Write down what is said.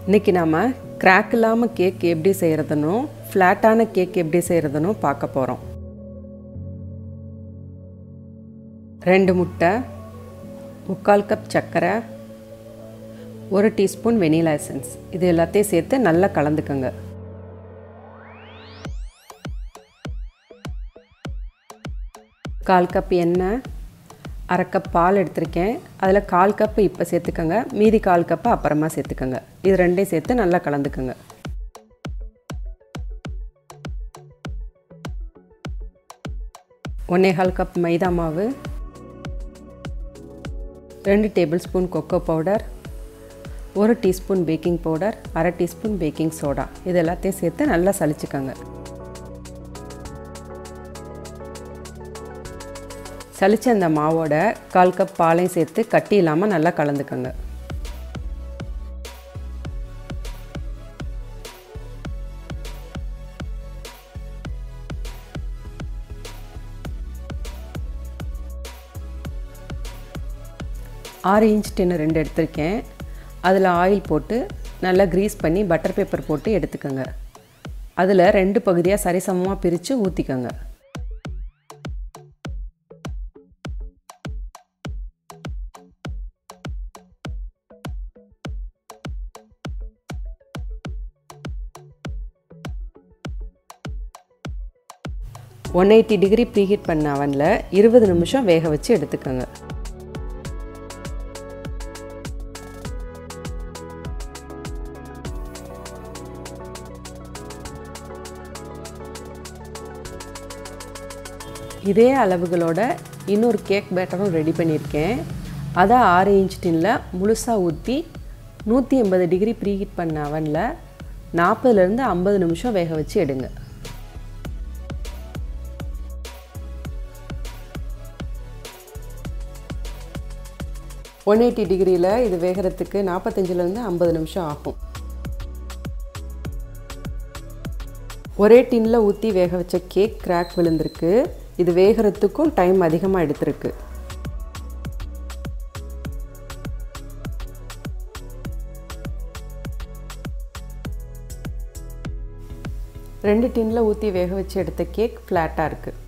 இன்றைக்கி நாம் கிராக் இல்லாமல் கேக் எப்படி செய்கிறதுனோ ஃப்ளாட்டான கேக் எப்படி செய்கிறதுனோ பார்க்க போகிறோம் ரெண்டு முட்டை முக்கால் கப் சர்க்கரை ஒரு டீஸ்பூன் வெனிலா எசன்ஸ் இது எல்லாத்தையும் சேர்த்து நல்லா கலந்துக்கோங்க கால் கப் எண்ணெய் அரை கப் பால் எடுத்திருக்கேன் அதில் கால் கப்பு இப்போ சேர்த்துக்கோங்க மீதி கால் கப்பு அப்புறமா சேர்த்துக்கோங்க இது ரெண்டையும் சேர்த்து நல்லா கலந்துக்கோங்க ஒன்றே கால் கப் மைதா மாவு ரெண்டு டேபிள் ஸ்பூன் கொக்கோ பவுடர் ஒரு டீஸ்பூன் பேக்கிங் பவுடர் அரை டீஸ்பூன் பேக்கிங் சோடா இது எல்லாத்தையும் சேர்த்து நல்லா சலிச்சுக்கோங்க சலிச்ச அந்த மாவோட கால் கப் பாலையும் சேர்த்து கட்டி இல்லாமல் நல்லா கலந்துக்கோங்க ஆறு இன்ச் டின்னு ரெண்டு எடுத்திருக்கேன் அதில் ஆயில் போட்டு நல்லா க்ரீஸ் பண்ணி பட்டர் பேப்பர் போட்டு எடுத்துக்கோங்க அதில் ரெண்டு பகுதியாக சரிசமமாக பிரித்து ஊற்றிக்கோங்க ஒன் எயிட்டி டிகிரி ப்ரீஹீட் பண்ண அவனில் இருபது நிமிஷம் வேக வச்சு எடுத்துக்கோங்க இதே அளவுகளோட இன்னொரு கேக் பேட்டரும் ரெடி பண்ணியிருக்கேன் அதை ஆறு இன்ச் டின்னில் முழுசாக ஊற்றி நூற்றி எண்பது டிகிரி ப்ரீஹீட் பண்ண அவனில் நாற்பதுலேருந்து ஐம்பது நிமிஷம் வேக வச்சு எடுங்க ஒன் எயிட்டி டிகிரியில் இது வேகிறதுக்கு நாற்பத்தஞ்சிலேருந்து ஐம்பது நிமிஷம் ஆகும் ஒரே டின்னில் ஊற்றி வேக வச்ச கேக் கிராக் விழுந்திருக்கு இது வேகிறதுக்கும் டைம் அதிகமாக எடுத்திருக்கு ரெண்டு டின்னில் ஊற்றி வேக வச்சு எடுத்த கேக் ஃப்ளாட்டாக இருக்குது